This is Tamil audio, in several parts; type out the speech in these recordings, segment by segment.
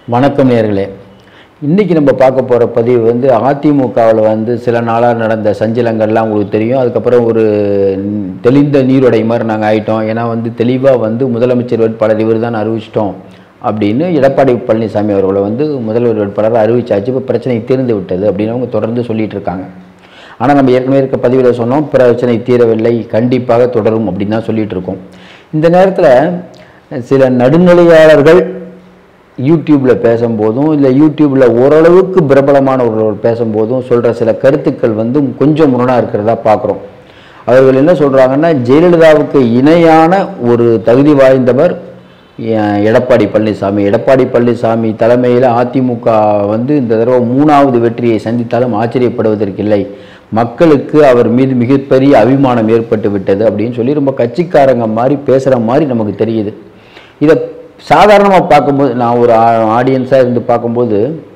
வணக்கம் நேர்களே இன்றைக்கி நம்ம பார்க்க போகிற பதிவு வந்து அதிமுகவில் வந்து சில நாளாக நடந்த சஞ்சலங்கள்லாம் உங்களுக்கு தெரியும் அதுக்கப்புறம் ஒரு தெளிந்த நீரோடை மாதிரி நாங்கள் ஆயிட்டோம் ஏன்னா வந்து தெளிவாக வந்து முதலமைச்சர் வேட்பாளர் இவர் தான் அறிவிச்சிட்டோம் அப்படின்னு எடப்பாடி பழனிசாமி அவர்களை வந்து முதல்வர் வேட்பாளர் அறிவிச்சாச்சு இப்போ பிரச்சனை தீர்ந்து விட்டது அப்படின்னு அவங்க தொடர்ந்து சொல்லிட்டு இருக்காங்க ஆனால் நம்ம ஏற்கனவே இருக்க பதிவில் சொன்னோம் பிரச்சனை தீரவில்லை கண்டிப்பாக தொடரும் அப்படின்னு தான் சொல்லிட்டு இருக்கோம் இந்த நேரத்தில் சில நடுநிலையாளர்கள் யூடியூப்பில் பேசும்போதும் இல்லை யூடியூப்பில் ஓரளவுக்கு பிரபலமானவர்கள் பேசும்போதும் சொல்கிற சில கருத்துக்கள் வந்து கொஞ்சம் முரணாக இருக்கிறதா பார்க்குறோம் அவர்கள் என்ன சொல்கிறாங்கன்னா ஜெயலலிதாவுக்கு இணையான ஒரு தகுதி வாய்ந்தவர் எ- எடப்பாடி பழனிசாமி எடப்பாடி பழனிசாமி தலைமையில் அதிமுக வந்து இந்த தடவை மூணாவது வெற்றியை சந்தித்தாலும் ஆச்சரியப்படுவதற்கில்லை மக்களுக்கு அவர் மீது மிகப்பெரிய அபிமானம் ஏற்பட்டு விட்டது அப்படின்னு சொல்லி ரொம்ப கட்சிக்காரங்க மாதிரி பேசுகிற மாதிரி நமக்கு தெரியுது இதை சாதாரணமாக பார்க்கும்போது நான் ஒரு ஆடியன்ஸாக இருந்து பார்க்கும்போது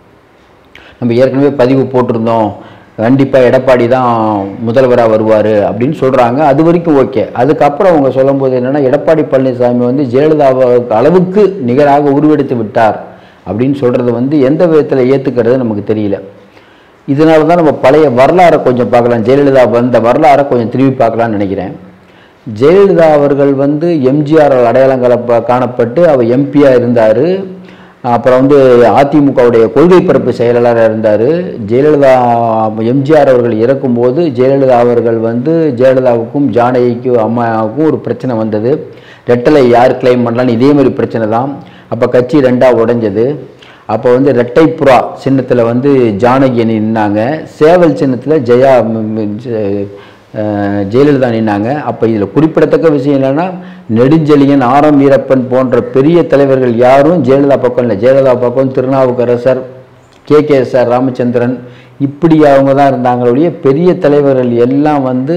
நம்ம ஏற்கனவே பதிவு போட்டிருந்தோம் கண்டிப்பாக எடப்பாடி தான் முதல்வராக வருவார் அப்படின்னு சொல்கிறாங்க அது வரைக்கும் ஓகே அதுக்கப்புறம் அவங்க சொல்லும்போது என்னென்னா எடப்பாடி பழனிசாமி வந்து ஜெயலலிதாவை அளவுக்கு நிகராக உருவெடுத்து விட்டார் அப்படின்னு சொல்கிறது வந்து எந்த விதத்தில் ஏற்றுக்கிறது நமக்கு தெரியல இதனால தான் நம்ம பழைய வரலாறை கொஞ்சம் பார்க்கலாம் ஜெயலலிதா வந்த வரலாறை கொஞ்சம் திரும்பி பார்க்கலாம்னு நினைக்கிறேன் ஜெயலலிதா அவர்கள் வந்து எம்ஜிஆர் அடையாளங்களை ப- காணப்பட்டு அவர் எம்பியாக இருந்தார் அப்புறம் வந்து அதிமுகவுடைய கொள்கை பரப்பு செயலாளராக இருந்தார் ஜெயலலிதா எம்ஜிஆர் அவர்கள் இறக்கும்போது ஜெயலலிதா அவர்கள் வந்து ஜெயலலிதாவுக்கும் ஜானகிக்கும் அம்மாவுக்கும் ஒரு பிரச்சனை வந்தது ரெட்டலை யார் கிளைம் பண்ணலான்னு இதே மாதிரி பிரச்சனை தான் அப்போ கட்சி ரெண்டாக உடைஞ்சது அப்போ வந்து ரெட்டைப்புறா சின்னத்தில் வந்து ஜானகி அணி நின்னாங்க சேவல் சின்னத்தில் ஜெயா ம், ம், ஜெ- அஹ், ஜெயலலிதா நின்னாங்க அப்போ இதில் குறிப்பிடத்தக்க விஷயம் என்னன்னா நெடுஞ்செழியன் ஆரம் வீரப்பன் போன்ற பெரிய தலைவர்கள் யாரும் ஜெயலலிதா பக்கம் இல்லை ஜெயலலிதா பக்கம் Thirunavukkarasar K K S R Ramachandran இப்படி அவங்க தான் இருந்தாங்களே ஒழிய பெரிய தலைவர்கள் எல்லாம் வந்து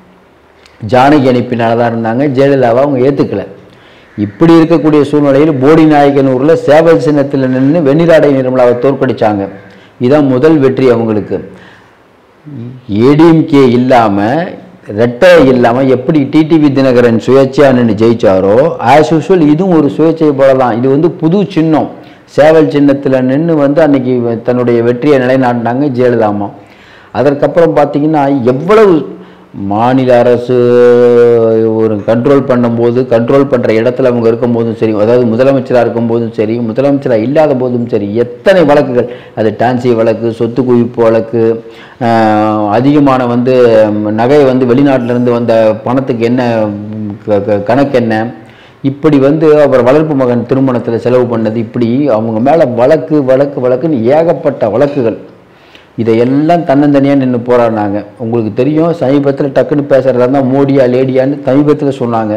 ஜானகி அனுப்பினால தான் இருந்தாங்க ஜெயலலிதாவை அவங்க ஏற்றுக்கல இப்படி இருக்கக்கூடிய சூழ்நிலையில் போடி நாயக்கனூரில் சேவல் சின்னத்தில் நின்று வெண்ணிலாடை நிர்மலாவை தோற்கடிச்சாங்க இதான் முதல் வெற்றி அவங்களுக்கு ஏடிஎம்கே இல்லாமல் ரெட்டை இல்லாமல் எப்படி டிடிவி தினகரன் சுயேட்சையாக நின்று ஜெயிச்சாரோ ஆஸ் யூஷுவல் இதுவும் ஒரு சுயேட்சை போல தான் இது வந்து புது சின்னம் சேவல் சின்னத்தில் நின்று வந்து அன்னைக்கு தன்னுடைய வெற்றியை நிலைநாட்டினாங்க ஜெயலலிதாமா அதற்கப்புறம் பார்த்தீங்கன்னா எவ்வளவு மாநில அரசு ஒரு கண்ட்ரோல் பண்ணும்போது கண்ட்ரோல் பண்ணுற இடத்துல அவங்க இருக்கும்போதும் சரி அதாவது முதலமைச்சராக இருக்கும்போதும் சரி முதலமைச்சராக இல்லாத போதும் சரி எத்தனை வழக்குகள் அது டான்சி வழக்கு சொத்து குவிப்பு வழக்கு ஆஹ், அதிகமான வந்து ம், நகை வந்து வெளிநாட்டிலேருந்து வந்த பணத்துக்கு என்ன ம், க- க- கணக்கு என்ன இப்படி வந்து அவர் வளர்ப்பு மகன் திருமணத்தில் செலவு பண்ணது இப்படி அவங்க மேலே வழக்கு வழக்கு வழக்குன்னு ஏகப்பட்ட வழக்குகள் இதையெல்லாம் தன்னந்தனியாக நின்று போராடினாங்க உங்களுக்கு தெரியும் சமீபத்தில் டக்குன்னு பேசுகிறதா இருந்தால் மோடியா லேடியான்னு சமீபத்தில் சொன்னாங்க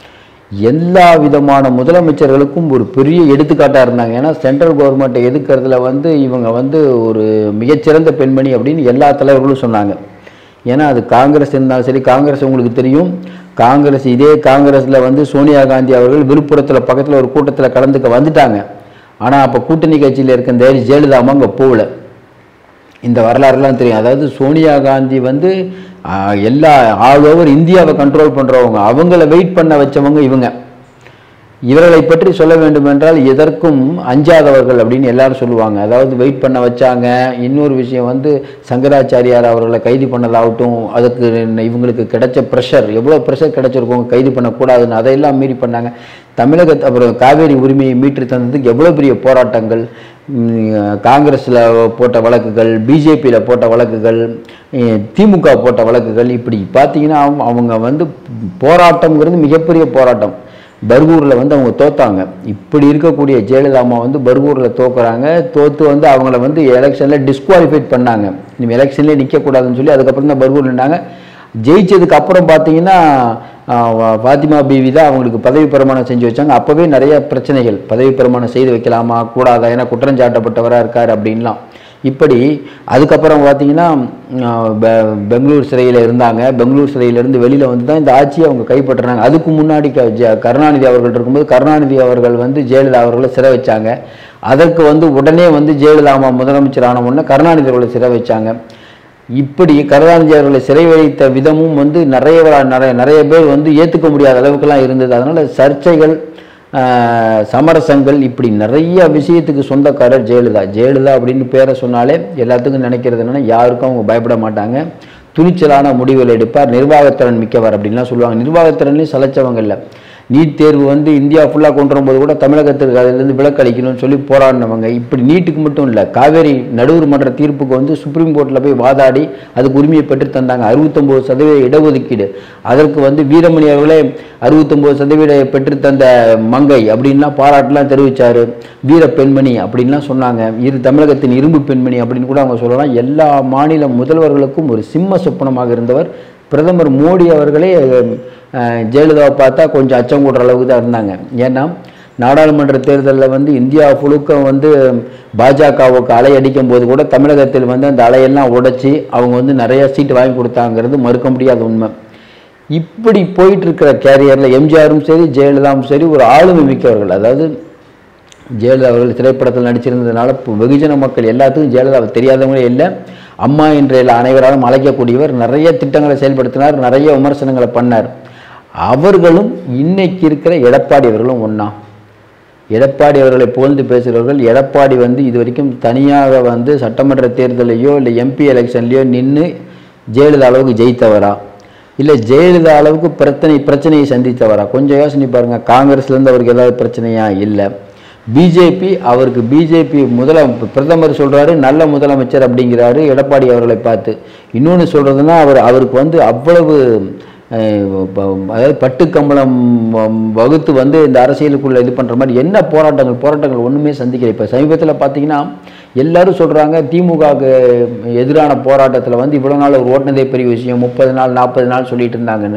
எல்லா விதமான முதலமைச்சர்களுக்கும் ஒரு பெரிய எடுத்துக்காட்டாக இருந்தாங்க ஏன்னா சென்ட்ரல் கவர்மெண்ட்டை எதுக்கிறதுல வந்து இவங்க வந்து ஒரு மிகச்சிறந்த பெண்மணி அப்படின்னு எல்லா தலைவர்களும் சொன்னாங்க ஏன்னா அது காங்கிரஸ் இருந்தாலும் சரி காங்கிரஸ் உங்களுக்கு தெரியும் காங்கிரஸ் இதே காங்கிரஸில் வந்து சோனியா காந்தி அவர்கள் விழுப்புரத்தில் பக்கத்தில் ஒரு கூட்டத்தில் கலந்துக்க வந்துட்டாங்க ஆனால் அப்போ கூட்டணி கட்சியில் இருக்க இந்த ஜெயலலிதாமா அங்கே போகல இந்த வரலாறுலாம் தெரியும் அதாவது சோனியா காந்தி வந்து ஆஹ், எல்லா ஆல் ஓவர் இந்தியாவை கண்ட்ரோல் பண்ணுறவங்க அவங்கள வெயிட் பண்ண வச்சவங்க இவங்க இவர்களை பற்றி சொல்ல வேண்டுமென்றால் எதற்கும் அஞ்சாதவர்கள் அப்படின்னு எல்லாரும் சொல்லுவாங்க அதாவது வெயிட் பண்ண வச்சாங்க இன்னொரு விஷயம் வந்து சங்கராச்சாரியார் அவர்களை கைது பண்ணதாகட்டும் அதுக்கு இவங்களுக்கு கிடைச்ச ப்ரெஷர் எவ்வளோ ப்ரெஷர் கிடைச்சிருக்கும் கைது பண்ணக்கூடாதுன்னு அதையெல்லாம் மீறி பண்ணாங்க தமிழக அப்புறம் காவேரி உரிமையை மீட்டு தந்ததுக்கு எவ்வளோ பெரிய போராட்டங்கள் காங்கிரஸில் போட்ட வழக்குகள் பிஜேபியில் போட்ட வழக்குகள் உம், திமுக போட்ட வழக்குகள் இப்படி பார்த்தீங்கன்னா அவங்க- அவங்க வந்து போராட்டம்ங்கிறது மிகப்பெரிய போராட்டம் பர்கூரில் வந்து அவங்க தோத்தாங்க இப்படி இருக்கக்கூடிய ஜெயலலிதா அம்மா வந்து பர்கூரில் தோக்குறாங்க தோத்து வந்து அவங்கள வந்து எலெக்ஷனில் டிஸ்குவாலிஃபைட் பண்ணாங்க இனிமேல் எலெக்ஷன்லேயே நிற்கக்கூடாதுன்னு சொல்லி அதுக்கப்புறம் தான் பர்கூர் நின்னாங்க ஜெயிச்சதுக்கு அப்புறம் பார்த்தீங்கன்னா ஆஹ், வா- ஃபாத்திமா பீவி தான் அவங்களுக்கு பதவி பிரமாணம் செஞ்சு வச்சாங்க அப்போவே நிறைய பிரச்சனைகள் பதவி பிரமாணம் செய்து வைக்கலாமா கூடாதா ஏன்னா குற்றஞ்சாட்டப்பட்டவராக இருக்கார் அப்படின்லாம் இப்படி அதுக்கப்புறம் பார்த்தீங்கன்னா ஆஹ், பெ- பெங்களூர் சிறையில் இருந்தாங்க பெங்களூர் சிறையிலேருந்து வெளியில் வந்து தான் இந்த ஆட்சியை அவங்க கைப்பற்றினாங்க அதுக்கு முன்னாடி க- ஜ- கருணாநிதி அவர்கள் இருக்கும்போது கருணாநிதி அவர்கள் வந்து ஜெயலலிதா அவர்களை சிறை வச்சாங்க அதற்கு வந்து உடனே வந்து ஜெயலலிதா அம்மா முதலமைச்சர் ஆன உடனே கருணாநிதி அவர்களை சிறை வச்சாங்க இப்படி கருணாநிதி அவர்களை சிறை வைத்த விதமும் வந்து நிறைய வ- நிறைய நிறைய பேர் வந்து ஏற்றுக்க முடியாத அளவுக்குலாம் இருந்தது அதனால் சர்ச்சைகள் ஆஹ், சமரசங்கள் இப்படி நிறைய விஷயத்துக்கு சொந்தக்காரர் ஜெயலலிதா ஜெயலலிதா அப்படின்னு பேரை சொன்னாலே எல்லாத்துக்கும் நினைக்கிறது என்னன்னா யாருக்கும் அவங்க பயப்பட மாட்டாங்க துணிச்சலான முடிவுகள் எடுப்பார் நிர்வாகத்திறன் மிக்கவர் அப்படின்லாம் சொல்லுவாங்க நிர்வாகத்திறன்லையும் சலைச்சவங்க இல்லை நீட் தேர்வு வந்து இந்தியா ஃபுல்லாக கொண்டு வரும்போது கூட தமிழகத்திற்கு அதிலிருந்து விலக்கு அளிக்கணும்னு சொல்லி போராடினவங்க இப்படி நீட்டுக்கு மட்டும் இல்லை காவேரி நடுவர் மன்ற தீர்ப்புக்கு வந்து சுப்ரீம் கோர்ட்டில் போய் வாதாடி அதுக்கு உரிமையை பெற்று தந்தாங்க அறுபத்தொம்போது சதவீத இடஒதுக்கீடு அதற்கு வந்து வீரமணி அவர்களே அறுபத்தொம்போது சதவீத பெற்று தந்த மங்கை அப்படின்லாம் பாராட்டுலாம் தெரிவித்தார் வீர பெண்மணி அப்படின்லாம் சொன்னாங்க இது தமிழகத்தின் இரும்பு பெண்மணி அப்படின்னு கூட அவங்க சொல்லலாம் எல்லா மாநில முதல்வர்களுக்கும் ஒரு சிம்ம சொப்பனமாக இருந்தவர் பிரதமர் மோடி அவர்களே அஹ், ஜெயலலிதாவை பார்த்தா கொஞ்சம் அச்சம் கூடுற அளவுக்கு தான் இருந்தாங்க ஏன்னா நாடாளுமன்ற தேர்தலில் வந்து இந்தியா முழுக்க வந்து பாஜகவுக்கு அலை அடிக்கும் போது கூட தமிழகத்தில் வந்து அந்த அலையெல்லாம் உடைச்சி அவங்க வந்து நிறைய சீட்டு வாங்கி கொடுத்தாங்கிறது மறுக்க முடியாத உண்மை இப்படி போயிட்டு இருக்கிற கேரியரில் எம்ஜிஆரும் சரி ஜெயலலிதாவும் சரி ஒரு ஆளுமை மிக்கவர்கள் அதாவது ஜெயலலிதா அவர்கள் திரைப்படத்தில் நடிச்சிருந்ததுனால இப்போ வெகுஜன மக்கள் எல்லாத்துக்கும் ஜெயலலிதா தெரியாதவங்களே இல்லை அம்மா என்ற எல்லா அனைவராலும் அழைக்கக்கூடியவர் நிறைய திட்டங்களை செயல்படுத்தினார் நிறைய விமர்சனங்களை பண்ணார் அவர்களும் இன்னைக்கு இருக்கிற எடப்பாடி அவர்களும் ஒன்றா எடப்பாடி அவர்களை புகழ்ந்து பேசுகிறவர்கள் எடப்பாடி வந்து இது வரைக்கும் தனியாக வந்து சட்டமன்ற தேர்தலையோ இல்லை எம்பி எலெக்ஷன்லையோ நின்று ஜெயலலிதா அளவுக்கு ஜெயித்தவரா இல்லை ஜெயலலிதா அளவுக்கு பிரச்சனை பிரச்சனையை சந்தித்தவரா கொஞ்சம் யோசனை பாருங்க காங்கிரஸ்லேருந்து அவருக்கு ஏதாவது பிரச்சனையா இல்லை பிஜேபி அவருக்கு பிஜேபி முதல பிரதமர் சொல்றாரு நல்ல முதலமைச்சர் அப்படிங்கிறாரு எடப்பாடி அவர்களை பார்த்து இன்னொன்று சொல்றதுன்னா அவர் அவருக்கு வந்து அவ்வளவு அஹ், ப- அதாவது பட்டு கம்பளம் வ- வகுத்து வந்து இந்த அரசியலுக்குள்ள இது பண்ற மாதிரி என்ன போராட்டங்கள் போராட்டங்கள் ஒண்ணுமே சந்திக்கல இப்போ சமீபத்தில் பார்த்தீங்கன்னா எல்லாரும் சொல்றாங்க திமுகவுக்கு எதிரான போராட்டத்தில் வந்து இவ்வளவு நாள் ஒரு ஓட்டுனதே பெரிய விஷயம் முப்பது நாள் நாற்பது நாள் சொல்லிட்டு இருந்தாங்கன்னு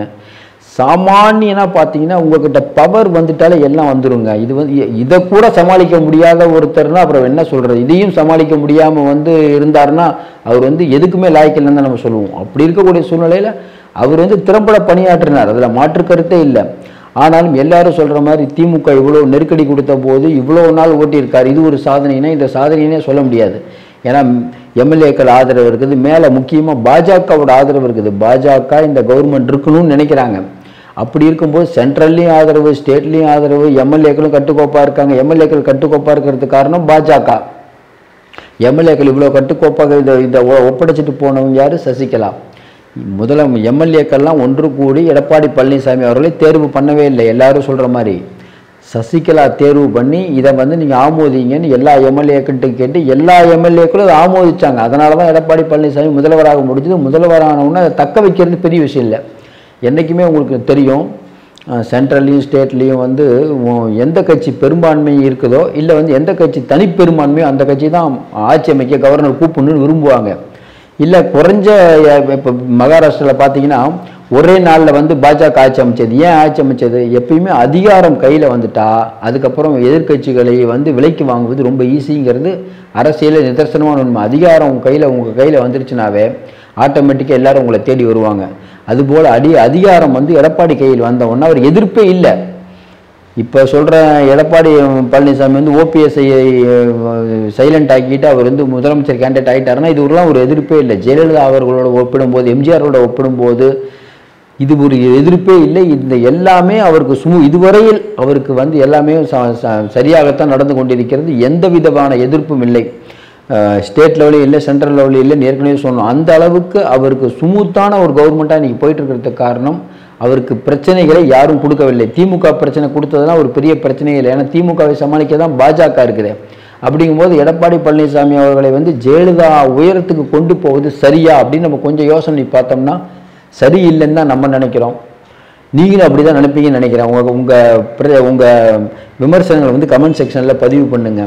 சாமானியனா பார்த்தீங்கன்னா உங்ககிட்ட பவர் வந்துட்டாலே எல்லாம் வந்துருங்க இது வந்து இ- இதை கூட சமாளிக்க முடியாத ஒருத்தர்னா அப்புறம் என்ன சொல்றது இதையும் சமாளிக்க முடியாம வந்து இருந்தாருன்னா அவர் வந்து எதுக்குமே லாய்க்கலன்னு தான் நம்ம சொல்லுவோம் அப்படி இருக்கக்கூடிய சூழ்நிலையில அவர் வந்து திறம்பட பணியாற்றினார் அதுல மாற்று கருத்தே இல்லை ஆனாலும் எல்லாரும் சொல்ற மாதிரி திமுக இவ்வளவு நெருக்கடி கொடுத்த போது இவ்வளவு நாள் ஓட்டியிருக்காரு இது ஒரு சாதனைனா இந்த சாதனைனே சொல்ல முடியாது ஏன்னா எம்எல்ஏக்கள் ஆதரவு இருக்குது மேலே முக்கியமாக பாஜகவோட ஆதரவு இருக்குது பாஜக இந்த கவர்மெண்ட் இருக்கணும்னு நினைக்கிறாங்க அப்படி இருக்கும்போது சென்ட்ரல்லையும் ஆதரவு ஸ்டேட்லேயும் ஆதரவு எம்எல்ஏக்களும் கட்டுக்கோப்பாக இருக்காங்க எம்எல்ஏக்கள் கட்டுக்கோப்பாக இருக்கிறதுக்கு காரணம் பாஜக எம்எல்ஏக்கள் இவ்வளோ கட்டுக்கோப்பாக இதை இதை ஒ- ஒப்படைச்சிட்டு போனவங்க யார் சசிகலா முதல எம்எல்ஏக்கள்லாம் ஒன்று கூடி எடப்பாடி பழனிசாமி அவர்களை தேர்வு பண்ணவே இல்லை எல்லாரும் சொல்கிற மாதிரி சசிகலா தேர்வு பண்ணி இதை வந்து நீங்கள் ஆமோதிங்கன்னு எல்லா எம்எல்ஏக்கிட்ட கேட்டு எல்லா எம்எல்ஏக்களும் அதை ஆமோதிச்சாங்க அதனால தான் எடப்பாடி பழனிசாமி முதல்வராக முடிஞ்சது முதல்வரானவுடனே அதை தக்க வைக்கிறது பெரிய விஷயம் இல்லை என்றைக்குமே உங்களுக்கு தெரியும் சென்ட்ரல்லையும் ஸ்டேட்லேயும் வந்து உ- எந்த கட்சி பெரும்பான்மை இருக்குதோ இல்லை வந்து எந்த கட்சி தனிப்பெரும்பான்மையோ அந்த கட்சி தான் ஆட்சி அமைக்க கவர்னர் கூப்பிடணும்னு விரும்புவாங்க இல்லை குறைஞ்ச இப்போ மகாராஷ்டிராவில் பார்த்தீங்கன்னா ஒரே நாளில் வந்து பாஜக ஆட்சி அமைச்சது ஏன் ஆட்சி அமைச்சது எப்பயுமே அதிகாரம் கையில் வந்துட்டா அதுக்கப்புறம் எதிர்க்கட்சிகளை வந்து விலைக்கு வாங்குவது ரொம்ப ஈஸிங்கிறது அரசியலில் நிதர்சனமான உண்மை அதிகாரம் உங்கள் கையில் உங்கள் கையில் வந்துருச்சுனாவே ஆட்டோமேட்டிக்காக எல்லாரும் உங்களை தேடி வருவாங்க அதுபோல் அடி அதிகாரம் வந்து எடப்பாடி கையில் வந்த உடனே அவர் எதிர்ப்பே இல்லை இப்போ சொல்கிற எடப்பாடி பழனிசாமி வந்து ஓபிஎஸ்ஐ சைலண்ட் ஆக்கிட்டு அவர் வந்து முதலமைச்சர் கேண்டிடேட் ஆகிட்டாருன்னா இது உருலாம் ஒரு எதிர்ப்பே இல்லை ஜெயலலிதா அவர்களோட ஒப்பிடும்போது எம்ஜிஆரோட ஒப்பிடும்போது இது ஒரு எதிர்ப்பே இல்லை இந்த எல்லாமே அவருக்கு சுமு இதுவரையில் அவருக்கு வந்து எல்லாமே ச- ச- சரியாகத்தான் நடந்து கொண்டிருக்கிறது எந்த விதமான எதிர்ப்பும் இல்லை ஸ்டேட் லெவலில் இல்லை சென்ட்ரல் லெவலில் இல்லைன்னு ஏற்கனவே சொன்னோம் அந்த அளவுக்கு அவருக்கு சுமூத்தான ஒரு கவர்மெண்ட்டாக இன்றைக்கி போயிட்டு இருக்கிறதுக்கு காரணம் அவருக்கு பிரச்சனைகளை யாரும் கொடுக்கவில்லை திமுக பிரச்சனை கொடுத்ததெல்லாம் ஒரு பெரிய பிரச்சனையே இல்லை ஏன்னா திமுகவை சமாளிக்க தான் பாஜக இருக்குது அப்படிங்கும்போது எடப்பாடி பழனிசாமி அவர்களை வந்து ஜெயலலிதா உயரத்துக்கு கொண்டு போவது சரியா அப்படின்னு நம்ம கொஞ்சம் யோசனை பார்த்தோம்னா சரியில்லைன்னு தான் நம்ம நினைக்கிறோம் நீங்களும் அப்படி தான் நினைப்பீங்கன்னு நினைக்கிறேன் உங்கள் உங்கள் உங்கள் விமர்சனங்களை வந்து கமெண்ட் செக்ஷனில் பதிவு பண்ணுங்க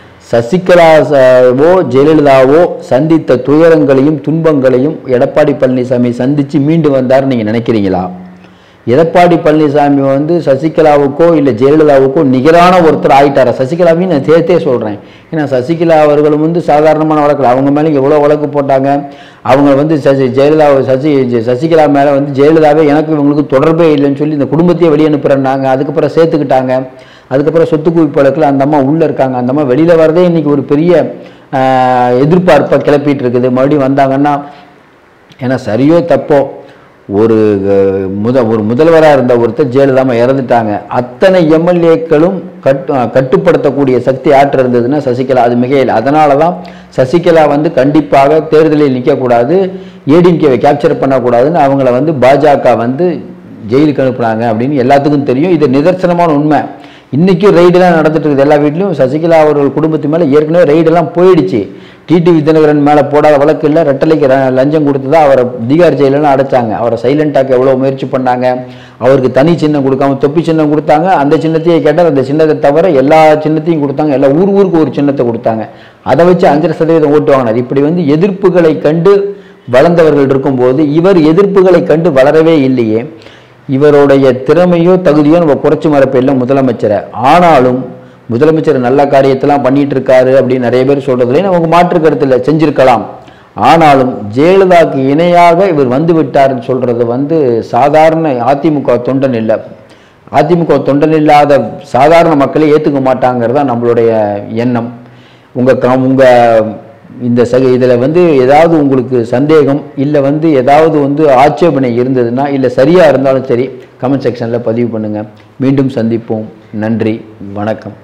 சசிகலாவோ ஜெயலலிதாவோ சந்தித்த துயரங்களையும் துன்பங்களையும் எடப்பாடி பழனிசாமி சந்தித்து மீண்டு வந்தார் நீங்கள் நினைக்கிறீங்களா எடப்பாடி பழனிசாமி வந்து சசிகலாவுக்கோ இல்லை ஜெயலலிதாவுக்கோ நிகரான ஒருத்தர் ஆயிட்டாரா சசிகலாவையும் நான் சேர்த்தே சொல்கிறேன் ஏன்னா சசிகலா அவர்களும் வந்து சாதாரணமான வழக்கு அவங்க மேலே எவ்வளோ வழக்கு போட்டாங்க அவங்க வந்து சசி ஜெயலலிதா சசி ஜெ- சசிகலா மேலே வந்து ஜெயலலிதாவே எனக்கு இவங்களுக்கு தொடர்பே இல்லைன்னு சொல்லி இந்த குடும்பத்தையே வெளியே அனுப்புகிறேன்னாங்க அதுக்கப்புறம் சேர்த்துக்கிட்டாங்க அதுக்கப்புறம் சொத்து குவிப்பு வழக்கில் அந்த அம்மா உள்ளே இருக்காங்க அந்த அம்மா வெளியில் வரதே இன்னைக்கு ஒரு பெரிய ஆஹ், எதிர்பார்ப்பை கிளப்பிட்டு இருக்குது மறுபடியும் வந்தாங்கன்னா ஏன்னா சரியோ தப்போ ஒரு அஹ், முத ஒரு முதல்வராக இருந்த ஒருத்தர் ஜெயலலிதாமா இறந்துட்டாங்க அத்தனை எம்எல்ஏக்களும் கட்டு அஹ், கட்டுப்படுத்தக்கூடிய சக்தி ஆற்று இருந்ததுன்னா சசிகலா அது மிகையில் அதனால தான் சசிகலா வந்து கண்டிப்பாக தேர்தலில் நிற்கக்கூடாது ஏடிஎம்கேவை கேப்சர் பண்ணக்கூடாதுன்னு அவங்கள வந்து பாஜக வந்து ஜெயிலுக்கு அனுப்புனாங்க அப்படின்னு எல்லாத்துக்கும் தெரியும் இது நிதர்சனமான உண்மை இன்றைக்கும் ரைடெல்லாம் நடந்துட்டு இருக்குது எல்லா வீட்லையும் சசிகலா அவர்கள் குடும்பத்து மேலே ஏற்கனவே ரைடெல்லாம் போயிடுச்சு டிடிவி தினகரன் மேலே போடாத வழக்கு இல்லை ரெட்டலைக்கு ர- லஞ்சம் கொடுத்து தான் அவரை திகார் ஜெயிலெல்லாம் அடைச்சாங்க அவரை சைலண்டாக்க எவ்வளோ முயற்சி பண்ணாங்க அவருக்கு தனி சின்னம் கொடுக்காம தொப்பி சின்னம் கொடுத்தாங்க அந்த சின்னத்தையே கேட்டால் அந்த சின்னத்தை தவிர எல்லா சின்னத்தையும் கொடுத்தாங்க எல்லா ஊர் ஊருக்கு ஒரு சின்னத்தை கொடுத்தாங்க அதை வச்சு அஞ்சரை சதவீதம் ஓட்டு வாங்கினார் இப்படி வந்து எதிர்ப்புகளை கண்டு வளர்ந்தவர்கள் இருக்கும்போது இவர் எதிர்ப்புகளை கண்டு வளரவே இல்லையே இவருடைய திறமையோ தகுதியோ நம்ம குறைச்சி மறப்பில்லை முதலமைச்சரை ஆனாலும் முதலமைச்சர் நல்ல காரியத்தெல்லாம் பண்ணிட்டு இருக்காரு அப்படின்னு நிறைய பேர் சொல்றதுலேயும் நமக்கு மாற்று கருத்து இல்லை செஞ்சிருக்கலாம் ஆனாலும் ஜெயலலிதாவுக்கு இணையாக இவர் வந்து விட்டாருன்னு சொல்றது வந்து சாதாரண அதிமுக தொண்டன் இல்லை அதிமுக தொண்டன் இல்லாத சாதாரண மக்களே ஏற்றுக்க மாட்டாங்கிறது தான் நம்மளுடைய எண்ணம் உங்கள் க உங்கள் இந்த சக இதில் வந்து ஏதாவது உங்களுக்கு சந்தேகம் இல்லை வந்து ஏதாவது வந்து ஆட்சேபனை இருந்ததுன்னா இல்லை சரியாக இருந்தாலும் சரி கமெண்ட் செக்ஷனில் பதிவு பண்ணுங்கள் மீண்டும் சந்திப்போம் நன்றி வணக்கம்